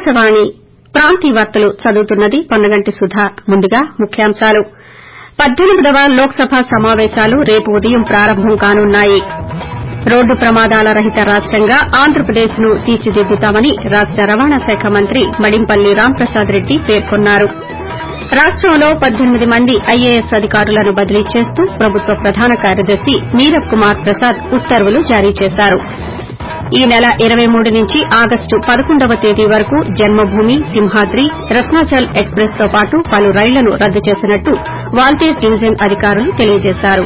ఆకాశవాణి ప్రాంతీయ వార్తలు చదువుతున్నది పొన్నగంటి సుధా ముందుగా ముఖ్యాంశాలు పద్దెనిమిదవ లోక్సభ సమావేశాలు రేపు ఉదయం ప్రారంభం కానున్నాయి రోడ్డు ప్రమాదాల రహిత రాష్టంగా ఆంధ్రప్రదేశ్ ను తీర్చిదిద్దుతామని రాష్ట రవాణా శాఖ మంత్రి మడింపల్లి రాంప్రసాద్ రెడ్డి పేర్కొన్నారు రాష్టంలో పద్దెనిమిది మంది ఐఏఎస్ అధికారులను బదిలీ చేస్తూ ప్రభుత్వ ప్రధాన కార్యదర్శి నీరబ్ కుమార్ ప్రసాద్ ఉత్తర్వులు జారీ చేశారు ఈ నెల ఇరవై మూడు నుంచి ఆగస్టు పదకొండవ తేదీ వరకు జన్మభూమి సింహాద్రి రత్నాచల్ ఎక్స్ప్రెస్ తో పాటు పలు రైళ్లను రద్దు చేసినట్టు వాల్తేర్ డివిజన్ అధికారులు తెలియజేశారు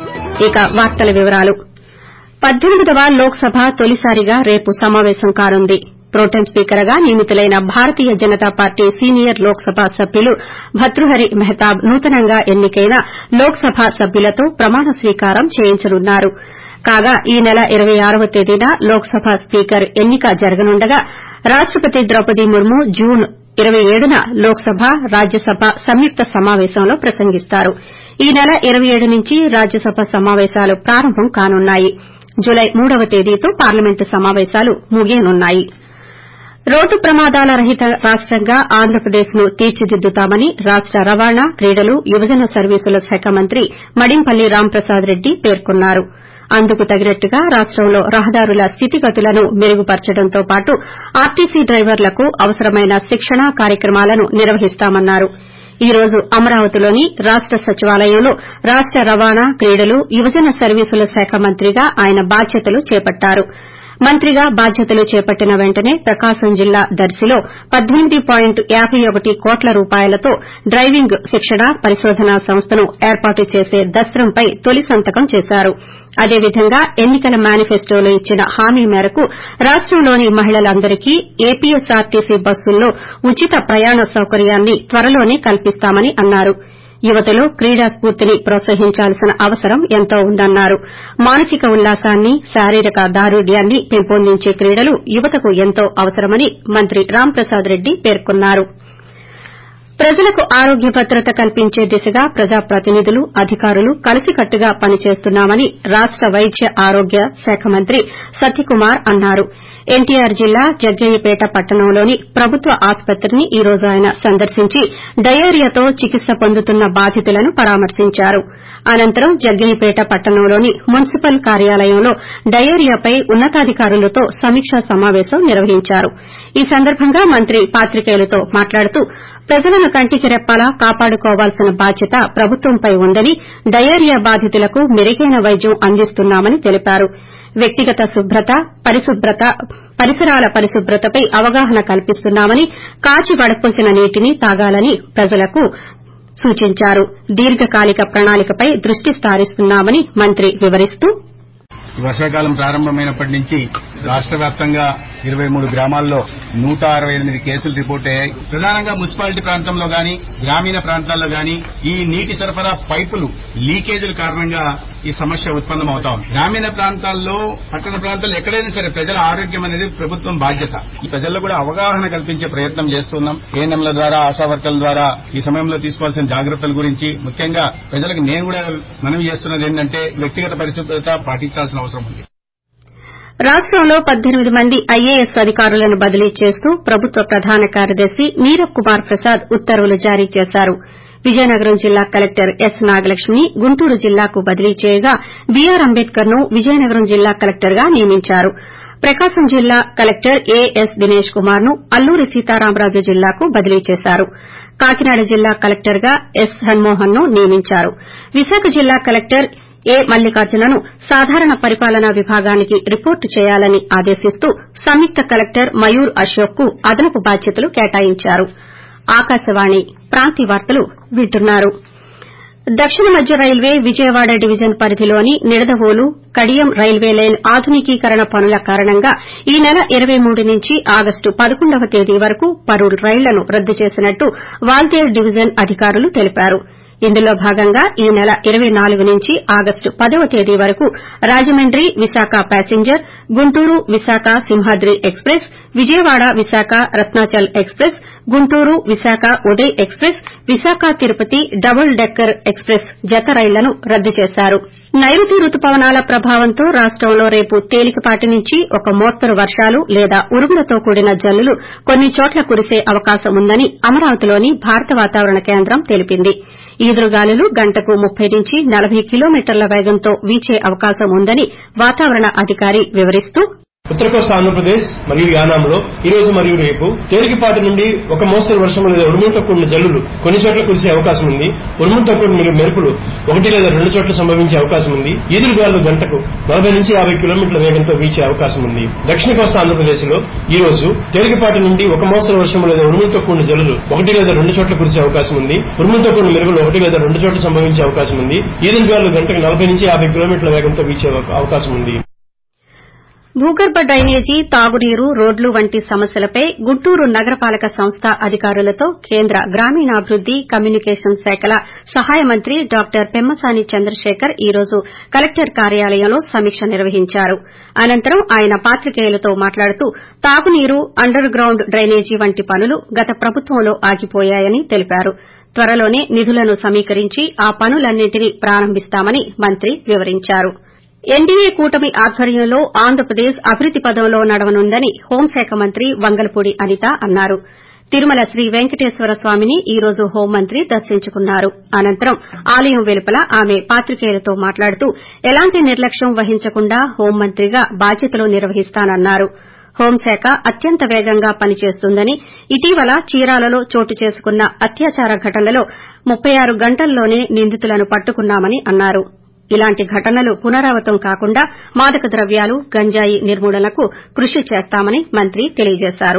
పద్దెనిమిదవ లోక్సభ తొలిసారిగా రేపు సమావేశం కానుంది ప్రొటెం స్పీకర్గా నియమితులైన భారతీయ జనతా పార్టీ సీనియర్ లోక్సభ సభ్యులు భర్తృహరి మెహతాబ్ నూతనంగా ఎన్నికైన లోక్సభ సభ్యులతో ప్రమాణ స్వీకారం చేయించనున్నారు కాగా ఈ నెల ఇరవై ఆరవ తేదీన లోక్సభ స్పీకర్ ఎన్నిక జరగనుండగా రాష్టపతి ద్రౌపది ముర్ము జూన్ ఇరవై ఏడున లోక్సభ రాజ్యసభ సంయుక్త సమావేశంలో ప్రసంగిస్తారు ఈ నెల ఇరవై ఏడు నుంచి రాజ్యసభ సమావేశాలు ప్రారంభం కానున్నాయి జులై మూడవ తేదీతో పార్లమెంటు సమావేశాలు ముగియనున్నాయి రోడ్డు ప్రమాదాల రహిత రాష్టంగా ఆంధ్రప్రదేశ్ ను తీర్చిదిద్దుతామని రాష్ట రవాణా క్రీడలు యువజన సర్వీసుల శాఖ మంత్రి మడింపల్లి రాంప్రసాద్ రెడ్డి పేర్కొన్నారు అందుకు తగినట్టుగా రాష్టంలో రహదారుల స్థితిగతులను మెరుగుపర్చడంతో పాటు ఆర్టీసీ డ్రైవర్లకు అవసరమైన శిక్షణా కార్యక్రమాలను నిర్వహిస్తామన్నారు ఈ రోజు అమరావతిలోని రాష్ట సచివాలయంలో రాష్ట రవాణా క్రీడలు యువజన సర్వీసుల శాఖ మంత్రిగా ఆయన బాధ్యతలు చేపట్టారు మంత్రిగా బాధ్యతలు చేపట్టిన వెంటనే ప్రకాశం జిల్లా దర్శిలో పద్దెనిమిది పాయింట్ యాబై ఒకటి కోట్ల రూపాయలతో డ్రైవింగ్ శిక్షణ పరిశోధనా సంస్థను ఏర్పాటు చేసే దస్తంపై తొలి సంతకం చేశారు అదేవిధంగా ఎన్నికల మేనిఫెస్టోలో ఇచ్చిన హామీ మేరకు రాష్టంలోని మహిళలందరికీ ఏపీఎస్ఆర్టీసీ బస్సుల్లో ఉచిత ప్రయాణ సౌకర్యాన్ని త్వరలోనే కల్పిస్తామని అన్నారు యువతలో క్రీడా స్పూర్తిని ప్రోత్సహించాల్సిన అవసరం ఎంతో ఉందన్నారు మానసిక ఉల్లాసాన్ని శారీరక దారుఢ్యాన్ని పెంపొందించే క్రీడలు యువతకు ఎంతో అవసరమని మంత్రి రాంప్రసాద్ రెడ్డి పేర్కొన్నారు ప్రజలకు ఆరోగ్య భద్రత కల్పించే దిశగా ప్రజాప్రతినిధులు అధికారులు కలిసికట్టుగా పనిచేస్తున్నామని రాష్ట వైద్య ఆరోగ్య శాఖ మంత్రి సత్యకుమార్ అన్నారు ఎన్టీఆర్ జిల్లా జగ్గయ్యపేట పట్టణంలోని ప్రభుత్వ ఆసుపత్రిని ఈ రోజు ఆయన సందర్శించి డయేరియాతో చికిత్స పొందుతున్న బాధితులను పరామర్శించారు అనంతరం జగ్గయ్యపేట పట్టణంలోని మున్సిపల్ కార్యాలయంలో డయేరియాపై ఉన్నతాధికారులతో సమీకా సమావేశం నిర్వహించారు ఈ సందర్భంగా మంత్రి పాత్రికేయులతో మాట్లాడుతూ ప్రజలను కంటికి రెప్పలా కాపాడుకోవాల్సిన బాధ్యత ప్రభుత్వంపై ఉందని డయేరియా బాధితులకు మెరుగైన వైద్యం అందిస్తున్నామని తెలిపారు వ్యక్తిగత శుభ్రత పరిసరాల పరిశుభ్రతపై అవగాహన కల్పిస్తున్నామని కాచి వడపోసిన నీటిని తాగాలని ప్రజలకు సూచించారు దీర్ఘకాలిక ప్రణాళికపై దృష్టి సారిస్తున్నామని మంత్రి వివరిస్తూ వర్షాకాలం ప్రారంభమైనప్పటి నుంచి రాష్ట వ్యాప్తంగా ఇరవై మూడు గ్రామాల్లో నూట అరవై ఎనిమిది కేసులు రిపోర్ట్ అయ్యాయి ప్రధానంగా మున్సిపాలిటీ ప్రాంతంలో గాని గ్రామీణ ప్రాంతాల్లో గాని ఈ నీటి సరఫరా పైపులు లీకేజీల కారణంగా ఈ సమస్య ఉత్పన్నమవుతా ఉంది గ్రామీణ ప్రాంతాల్లో పట్టణ ప్రాంతాల్లో ఎక్కడైనా సరే ప్రజల ఆరోగ్యం అనేది ప్రభుత్వం బాధ్యత ఈ ప్రజల్లో కూడా అవగాహన కల్పించే ప్రయత్నం చేస్తున్నాం ఏఎన్ఎంల ద్వారా ఆశా వర్కర్ల ద్వారా ఈ సమయంలో తీసుకోవాల్సిన జాగ్రత్తల గురించి ముఖ్యంగా ప్రజలకు నేను కూడా మనవి చేస్తున్నది ఏంటంటే వ్యక్తిగత పరిశుభ్రత పాటించాల్సిన అవసరం ఉంది రాష్టంలో పద్దెనిమిది మంది ఐఏఎస్ అధికారులను బదిలీ చేస్తూ ప్రభుత్వ ప్రధాన కార్యదర్శి నీరబ్ కుమార్ ప్రసాద్ ఉత్తర్వులు జారీ చేశారు విజయనగరం జిల్లా కలెక్టర్ ఎస్ నాగలక్ష్మిని గుంటూరు జిల్లాకు బదిలీ చేయగా బీఆర్ అంబేద్కర్ ను విజయనగరం జిల్లా కలెక్టర్ గా నియమించారు ప్రకాశం జిల్లా కలెక్టర్ ఏఎస్ దినేష్ కుమార్ ను అల్లూరి సీతారామరాజు జిల్లాకు బదిలీ చేశారు కాకినాడ జిల్లా కలెక్టర్ గా ఎస్ హన్మోహన్ ను నియమించారు విశాఖ జిల్లా కలెక్టర్ ఏ మల్లికార్జునను సాధారణ పరిపాలనా విభాగానికి రిపోర్టు చేయాలని ఆదేశిస్తూ సంయుక్త కలెక్టర్ మయూర్ అశోక్ కు అదనపు బాధ్యతలు కేటాయించారు ఆకాశవాణి ప్రాంతీయ వార్తలు వింటున్నారు దక్షిణ మధ్య రైల్వే విజయవాడ డివిజన్ పరిధిలోని నిడదవోలు కడియం రైల్వే లైన్ ఆధునికీకరణ పనుల కారణంగా ఈ నెల ఇరవై మూడు నుంచి ఆగస్టు పదకొండవ తేదీ వరకు పలు రైళ్లను రద్దు చేసినట్టు వాల్తేరు డివిజన్ అధికారులు తెలిపారు ఇందులో భాగంగా ఈ నెల ఇరవై నాలుగు నుంచి ఆగస్టు పదవ తేదీ వరకు Rajahmundry Visakha passenger Guntur Visakha Simhadri express Vijayawada Visakha Ratnachal express Guntur Visakha Uday express Visakha Tirupati double decker express జత రైళ్లను రద్దు చేశారు నైరుతి రుతుపవనాల ప్రభావంతో రాష్టంలో రేపు తేలికపాటి నుంచి ఒక మోస్తరు వర్షాలు లేదా ఉరుములతో కూడిన జల్లులు కొన్ని చోట్ల కురిసే అవకాశం ఉందని అమరావతిలోని భారత వాతావరణ కేంద్రం తెలిపింది ఈదురుగాలులు గంటకు ముప్పై నుంచి నలభై కిలోమీటర్ల వేగంతో వీచే అవకాశం ఉందని వాతావరణ అధికారి వివరిస్తూ ఉత్తర కోస్తా ఆంధ్రప్రదేశ్ మరియు యానాంలో ఈ రోజు మరియు రేపు తేలికపాటి నుండి ఒక మోస్తరు వర్షం లేదా ఉరుములతో కూడిన జల్లులు కొన్ని చోట్ల కురిసే అవకాశం ఉంది ఉరుములతో కూడిన మెరుపులు ఒకటి లేదా రెండు చోట్ల సంభవించే అవకాశం ఉంది ఈదురుగాలు గంటకు నలభై నుంచి యాభై కిలోమీటర్ల వేగంతో వీచే అవకాశం ఉంది దక్షిణ కోస్తా ఆంధ్రప్రదేశ్ లో ఈ రోజు తేలికపాటి నుండి ఒక మోస్తరు వర్షం లేదా ఉరుములతో కూడిన జల్లులు ఒకటి లేదా రెండు చోట్ల కురిసే అవకాశం ఉంది ఉరుములతో కూడిన మెరుపులు ఒకటి లేదా రెండు చోట్ల సంభవించే అవకాశం ఉంది ఈదురుగాలు గంటకు నలభై నుంచి యాభై కిలోమీటర్ల వేగంతో వీచే అవకాశం ఉంది భూగర్భ డ్రైనేజీ తాగునీరు రోడ్లు వంటి సమస్యలపై గుంటూరు నగరపాలక సంస్థ అధికారులతో కేంద్ర గ్రామీణాభివృద్ది కమ్యూనికేషన్ శాఖల సహాయ మంత్రి డాక్టర్ పెమ్మసాని చంద్రశేఖర్ ఈ రోజు కలెక్టర్ కార్యాలయంలో సమీక్ష నిర్వహించారు అనంతరం ఆయన పాత్రికేయులతో మాట్లాడుతూ తాగునీరు అండర్ గ్రౌండ్ డ్రైనేజీ వంటి పనులు గత ప్రభుత్వంలో ఆగిపోయాయని తెలిపారు త్వరలోనే నిధులను సమీకరించి ఆ పనులన్నింటినీ ప్రారంభిస్తామని మంత్రి వివరించారు ఎన్డీఏ కూటమి ఆధ్వర్యంలో ఆంధ్రప్రదేశ్ అభివృద్ది పదంలో నడవనుందని హోంశాఖ మంత్రి వంగలపూడి అనిత అన్నారు తిరుమల శ్రీ వెంకటేశ్వర స్వామిని ఈ రోజు హోంమంత్రి దర్శించుకున్నారు అనంతరం ఆలయం వెలుపల ఆమె పాత్రికేయులతో మాట్లాడుతూ ఎలాంటి నిర్లక్ష్యం వహించకుండా హోంమంత్రిగా బాధ్యతలు నిర్వహిస్తానన్నారు హోంశాఖ అత్యంత వేగంగా పనిచేస్తుందని ఇటీవల చీరాలలో చోటు చేసుకున్న అత్యాచార ఘటనలో ముప్పై ఆరు గంటల్లోనే నిందితులను పట్టుకున్నామని అన్నారు ఇలాంటి ఘటనలు పునరావృతం కాకుండా మాదక ద్రవ్యాలు గంజాయి నిర్మూలనకు కృషి చేస్తామని మంత్రి తెలియజేశారు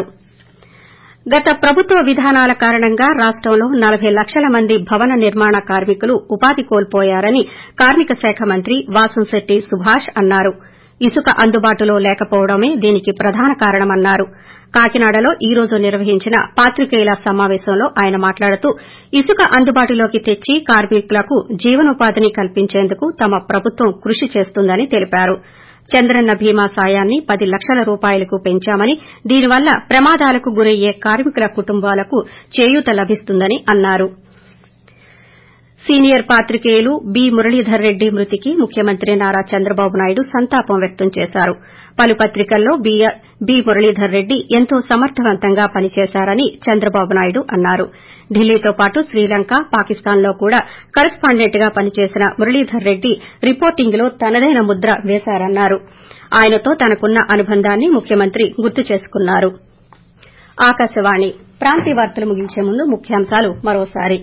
గత ప్రభుత్వ విధానాల కారణంగా రాష్టంలో నలభై లక్షల మంది భవన నిర్మాణ కార్మికులు ఉపాధి కోల్పోయారని కార్మిక శాఖ మంత్రి వాసంశెట్టి సుభాష్ అన్నారు ఇసుక అందుబాటులో లేకపోవడమే దీనికి ప్రధాన కారణమన్నారు కాకినాడలో ఈ రోజు నిర్వహించిన పాత్రికేయుల సమావేశంలో ఆయన మాట్లాడుతూ ఇసుక అందుబాటులోకి తెచ్చి కార్మికులకు జీవనోపాధిని కల్పించేందుకు తమ ప్రభుత్వం కృషి చేస్తుందని తెలిపారు చంద్రన్న బీమా సాయాన్ని పది లక్షల రూపాయలకు పెంచామని దీనివల్ల ప్రమాదాలకు గురయ్యే కార్మికుల కుటుంబాలకు చేయూత లభిస్తుందని అన్నారు సీనియర్ పాత్రికేయులు బి మురళీధర్ రెడ్డి మృతికి ముఖ్యమంత్రి నారా చంద్రబాబు నాయుడు సంతాపం వ్యక్తం చేశారు పలు పత్రికల్లో బి మురళీధర్ రెడ్డి ఎంతో సమర్దవంతంగా పనిచేశారని చంద్రబాబు నాయుడు అన్నారు ఢిల్లీతో పాటు శ్రీలంక పాకిస్తాన్లో కూడా కరస్పాండెంట్ గా పనిచేసిన మురళీధర్ రెడ్డి రిపోర్టింగ్ లో తనదైన ముద్ర వేశారన్నారు ఆయనతో తనకున్న అనుబంధాన్ని ముఖ్యమంత్రి గుర్తు చేసుకున్నారు ఆకాశవాణి ప్రాంతీయ వార్తలు ముగించే ముందు ముఖ్యాంశాలు మరోసారి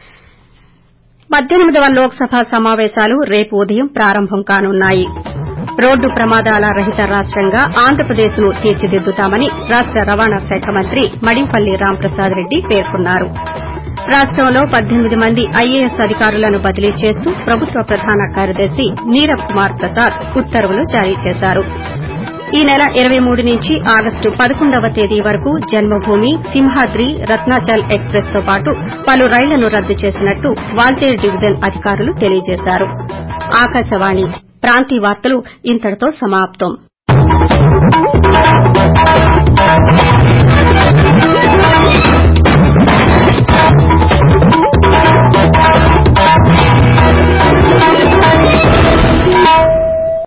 పద్దెనిమిదవ లోక్సభ సమావేశాలు రేపు ఉదయం ప్రారంభం కానున్నాయి రోడ్డు ప్రమాదాల రహిత రాష్టంగా ఆంధ్రప్రదేశ్ ను తీర్చిదిద్దుతామని రాష్ట రవాణా శాఖ మంత్రి మడింపల్లి రాంప్రసాద్ రెడ్డి పేర్కొన్నారు రాష్టంలో పద్దెనిమిది మంది ఐఏఎస్ అధికారులను బదిలీ చేస్తూ ప్రభుత్వ ప్రధాన కార్యదర్శి నీరబ్ కుమార్ ప్రసాద్ ఉత్తర్వులు జారీ చేశారు ఈ నెల ఇరవై మూడు నుంచి ఆగస్టు పదకొండవ తేదీ వరకు జన్మభూమి సింహాద్రి రత్నాచల్ ఎక్స్ప్రెస్ తో పాటు పలు రైళ్లను రద్దు చేసినట్టు వాల్తేరు డివిజన్ అధికారులు తెలియజేశారు ఆకాశవాణి ప్రాంతీయ వార్తలు ఇంతటితో సమాప్తం